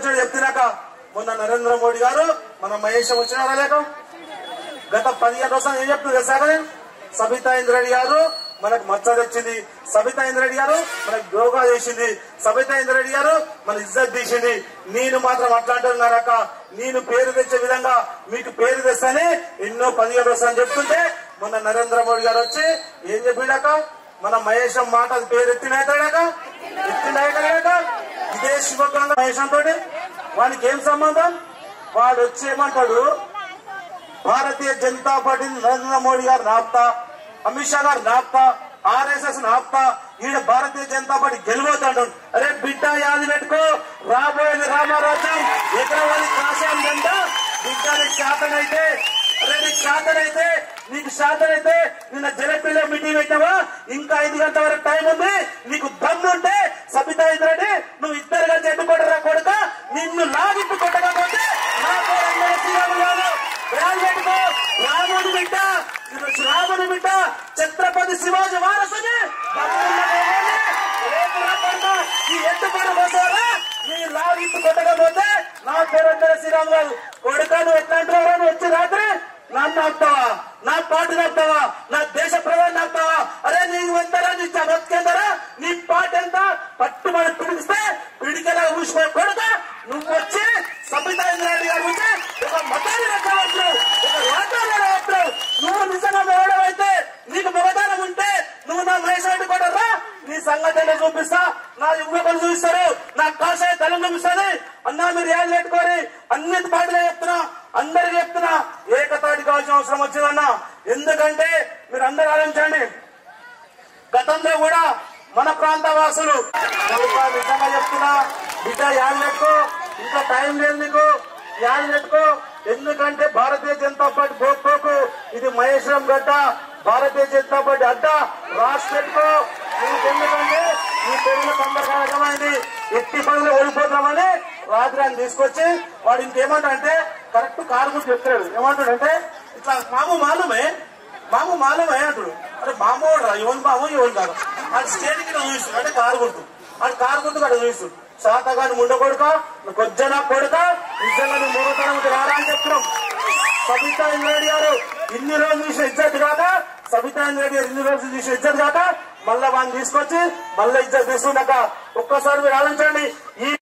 వచ్చిన చెప్తున్నాక మొన్న నరేంద్ర మోడీ గారు మన మహేష్ వచ్చినారా లేక గత పదిహేను రోజులు ఏం చెప్తుంది తెలుసా కదా సబితా ఇంద్రెడ్డి గారు మనకు మచ్చ తెచ్చింది సబితా ఇంద్రెడ్డి గారు మనకు యోగా చేసింది సబితా ఇంద్రెడ్డి గారు మన ఇజ్జత్ తీసింది నేను మాత్రం అట్లా అంటున్నారక్క నేను పేరు తెచ్చే విధంగా మీకు పేరు తెస్తానే ఎన్నో పదిహేను రోజులు అని చెప్తుంటే మొన్న నరేంద్ర మోడీ గారు వచ్చి ఏం చెప్పిండాక మన మహేశం మాట పేరు ఎత్తినాక ఎత్తినాక ఇదే శివగంగ మహేశం తోటి వానికి ఏం సంబంధం వాడు వచ్చి ఏమంటాడు భారతీయ జనతా పార్టీ నరేంద్ర మోడీ గారు నాపుతా అమిత్ షా గారు నాపుతా ఆర్ఎస్ఎస్ నాపుతా ఈడ భారతీయ జనతా పార్టీ గెలిపోతాడు అరే బిడ్డ యాది పెట్టుకో రాబోయేది రామరాజ్యం ఎకరవాది కాశాం గంట బిడ్డ నీకు శాతనైతే అరే నీకు శాతనైతే నీకు శాతనైతే నిన్న జలపిలో మీటింగ్ పెట్టావా ఇంకా ఐదు గంటల వరకు టైం ఉంది నీకు దమ్ముంటే సబితా ఇంద్రెడ్డి నువ్వు ఇద్దరు కలిసి ఎన్నుకోడరా కొడుక నిన్ను లాగింపు కొట్టకపోతే నా పేరు అందరూ శ్రీరాములు గారు బ్రాండ్ పెట్టుకో రాముడి బిడ్డ ఇది రాముడి బిడ్డ ఛత్రపతి శివాజీ వారసుని దమ్మున్న దేవుడిని, రేపు రాకుండా ఈ ఎత్తుపడి పోతారా నీ లాగింపు కొట్టకపోతే నా పేరు అందరూ శ్రీరాము గారు కొడుక నువ్వు ఎట్లా అంటారా నువ్వు వచ్చి రాత్రి నన్ను ఆపుతావా నా పార్టీని ఆపుతావా నా దేశ ప్రధాని ఆపుతావా అరే నీకు ఎంతరా నీ బతికెంతరా నీ పార్టీ ఎంత పట్టుమని పిడిస్తే పిడికెలా ఊసిపోయి కొడుక నువ్వు వచ్చి సబితా ఇంద్రారెడ్డి గారు వచ్చి ఒక మతాన్ని రెచ్చగొట్టావు ఒక రాజ్యాన్ని రెచ్చగొట్టావు నువ్వు నిజంగా మేడమైతే నీకు మగదానం ఉంటే నువ్వు నా మహేశ్వరుడి కూడా రా నీ సంగతి ఏంటో చూపిస్తా నా యువకులు చూపిస్తారు నా కాషాయ తలం చూపిస్తుంది అన్నా మీరు ఏం పెట్టుకోరి అన్ని పాటలే చెప్తున్నా అందరికి చెప్తున్నా ఏకతాటి కావాల్సిన అవసరం వచ్చిందన్నా ఎందుకంటే మీరు అందరు ఆలోచించండి గతంలో కూడా మన ప్రాంత వాసులు కనుక నిజంగా చెప్తున్నా బిడ్డ యాడ్ పెట్టుకో ఇంకా టైం లేదు నీకు యాడ్ పెట్టుకో ఎందుకంటే భారతీయ జనతా పార్టీ గోపోకు ఇది మహేశ్వరం గడ్డ భారతీయ జనతా పార్టీ అడ్డ రాసి పెట్టుకో నీకు ఎందుకంటే ఈ పెరిగిన సందర్భమైంది ఎట్టి పనులు ఓడిపోతామని రాత్రి ఆయన తీసుకొచ్చి వాడు ఇంకేమంటాడంటే కరెక్ట్ కారు గురించి చెప్తాడు ఏమంటాడంటే ఇట్లా మాము మాలమే మాము మాలమే అంటాడు అరే మామూడు రా ఎవరి మాము ఎవరి కాదు ఆడు స్టేట్ కింద చూపిస్తాడు అంటే కారు గుర్తు ఆడు కారు గుర్తు అక్కడ చూపిస్తాడు శాతగాని ముండ కొడుక కొజ్జన కొడుక నిజంగా నువ్వు మూడతనం రారా అని చెప్తున్నాం సబితా ఇంద్రెడ్డి గారు ఇన్ని రోజులు చూసిన ఇజ్జత్ కాక సబితా ఇంద్రెడ్డి గారు ఇన్ని రోజులు చూసిన ఇజ్జత్ కాక మళ్ళా వాళ్ళని తీసుకొచ్చి మళ్ళీ ఇజ్జత్ తీసుకున్నాక ఒక్కసారి మీరు ఆలోచించండి ఈ